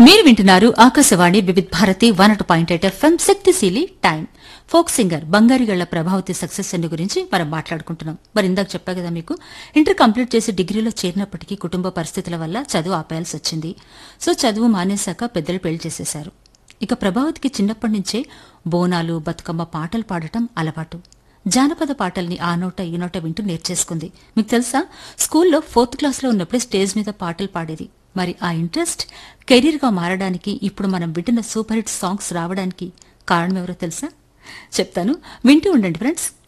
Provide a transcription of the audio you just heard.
మీరు వింటున్నారు ఆకాశవాణి వివిధ్ భారతి వన్ అటు పాయింట్ ఎయిట్ ఎఫ్ఎం శక్తిశీలి time folk singer Bangarigalla Prabhavati success అన్ని గురించి మనం మాట్లాడుకుంటున్నాం మరి ఇందాక చెప్పా కదా మీకు ఇంటర్ కంప్లీట్ చేసి డిగ్రీలో చేరినప్పటికీ కుటుంబ పరిస్థితుల వల్ల చదువు ఆపేయాల్సి వచ్చింది సో చదువు మానేశాక పెద్దలు పెళ్లి చేసేశారు ఇక ప్రభావతికి చిన్నప్పటి నుంచే బోనాలు బతుకమ్మ పాటలు పాడటం అలవాటు జానపద పాటల్ని ఆ నోట ఈ నోట వింటూ నేర్చేసుకుంది మీకు తెలుసా స్కూల్లో ఫోర్త్ క్లాస్లో ఉన్నప్పుడే స్టేజ్ మీద పాటలు పాడేది మరి ఆ ఇంట్రెస్ట్ కెరీర్గా మారడానికి ఇప్పుడు మనం వింటున్న సూపర్ హిట్ సాంగ్స్ రావడానికి కారణం ఎవరో తెలుసా చెప్తాను వింటూ ఉండండి ఫ్రెండ్స్